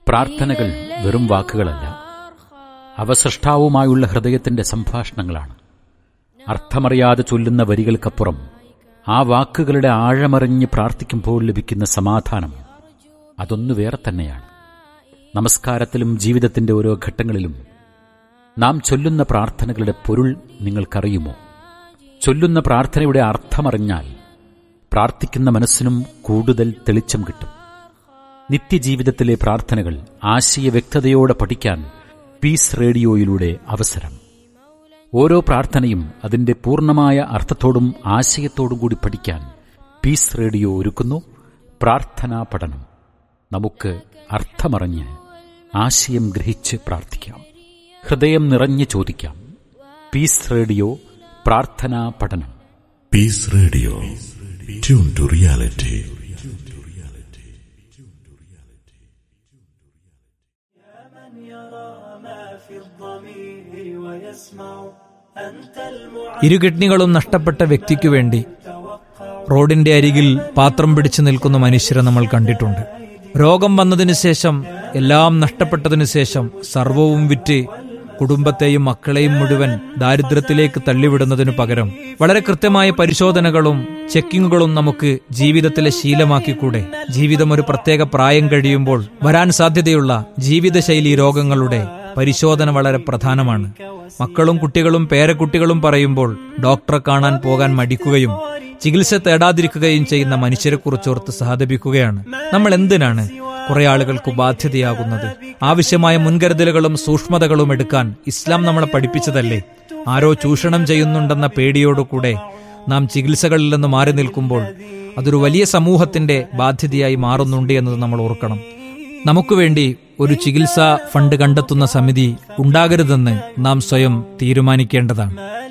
പ്രാർത്ഥനകൾ വെറും വാക്കുകളല്ല അവ സൃഷ്ടാവുമായുള്ള ഹൃദയത്തിന്റെ സംഭാഷണങ്ങളാണ് അർത്ഥമറിയാതെ ചൊല്ലുന്ന വരികൾക്കപ്പുറം ആ വാക്കുകളുടെ ആഴമറിഞ്ഞ് പ്രാർത്ഥിക്കുമ്പോൾ ലഭിക്കുന്ന സമാധാനം അതൊന്നു വേറെ തന്നെയാണ് നമസ്കാരത്തിലും ജീവിതത്തിന്റെ ഓരോ ഘട്ടങ്ങളിലും നാം ചൊല്ലുന്ന പ്രാർത്ഥനകളുടെ പൊരുൾ നിങ്ങൾക്കറിയുമോ ചൊല്ലുന്ന പ്രാർത്ഥനയുടെ അർത്ഥമറിഞ്ഞാൽ പ്രാർത്ഥിക്കുന്ന മനസ്സിനും കൂടുതൽ തെളിച്ചം കിട്ടും നിത്യജീവിതത്തിലെ പ്രാർത്ഥനകൾ ആശയ വ്യക്തതയോടെ പഠിക്കാൻ പീസ് റേഡിയോയിലൂടെ അവസരം ഓരോ പ്രാർത്ഥനയും അതിന്റെ പൂർണ്ണമായ അർത്ഥത്തോടും ആശയത്തോടും കൂടി പഠിക്കാൻ പീസ് റേഡിയോ ഒരുക്കുന്നു പ്രാർത്ഥനാ പഠനം നമുക്ക് അർത്ഥമറിഞ്ഞ് ആശയം ഗ്രഹിച്ച് പ്രാർത്ഥിക്കാം ഹൃദയം നിറഞ്ഞ് ചോദിക്കാം പീസ് റേഡിയോ പ്രാർത്ഥനാ പഠനം peace radio tune to reality ഇരുകിഡ്നികളും നഷ്ടപ്പെട്ട വ്യക്തിക്കു വേണ്ടി റോഡിന്റെ അരികിൽ പാത്രം പിടിച്ചു നിൽക്കുന്ന മനുഷ്യരെ നമ്മൾ കണ്ടിട്ടുണ്ട് രോഗം വന്നതിനു ശേഷം എല്ലാം നഷ്ടപ്പെട്ടതിനു ശേഷം സർവവും വിറ്റ് കുടുംബത്തെയും മക്കളെയും മുഴുവൻ ദാരിദ്ര്യത്തിലേക്ക് തള്ളിവിടുന്നതിനു പകരം വളരെ കൃത്യമായ പരിശോധനകളും ചെക്കിങ്ങുകളും നമുക്ക് ജീവിതത്തിലെ ശീലമാക്കിക്കൂടെ ജീവിതം ഒരു പ്രത്യേക പ്രായം കഴിയുമ്പോൾ വരാൻ സാധ്യതയുള്ള ജീവിതശൈലി രോഗങ്ങളുടെ പരിശോധന വളരെ പ്രധാനമാണ് മക്കളും കുട്ടികളും പേരക്കുട്ടികളും പറയുമ്പോൾ ഡോക്ടറെ കാണാൻ പോകാൻ മടിക്കുകയും ചികിത്സ തേടാതിരിക്കുകയും ചെയ്യുന്ന മനുഷ്യരെക്കുറിച്ചോർത്ത് സഹതപിക്കുകയാണ് നമ്മൾ എന്തിനാണ് കുറെ ആളുകൾക്ക് ബാധ്യതയാകുന്നത് ആവശ്യമായ മുൻകരുതലുകളും സൂക്ഷ്മതകളും എടുക്കാൻ ഇസ്ലാം നമ്മളെ പഠിപ്പിച്ചതല്ലേ ആരോ ചൂഷണം ചെയ്യുന്നുണ്ടെന്ന പേടിയോടുകൂടെ നാം ചികിത്സകളിൽ നിന്ന് മാറി നിൽക്കുമ്പോൾ അതൊരു വലിയ സമൂഹത്തിന്റെ ബാധ്യതയായി മാറുന്നുണ്ട് എന്നത് നമ്മൾ ഓർക്കണം നമുക്ക് വേണ്ടി ഒരു ചികിത്സാ ഫണ്ട് കണ്ടെത്തുന്ന സമിതി ഉണ്ടാകരുതെന്ന് നാം സ്വയം തീരുമാനിക്കേണ്ടതാണ്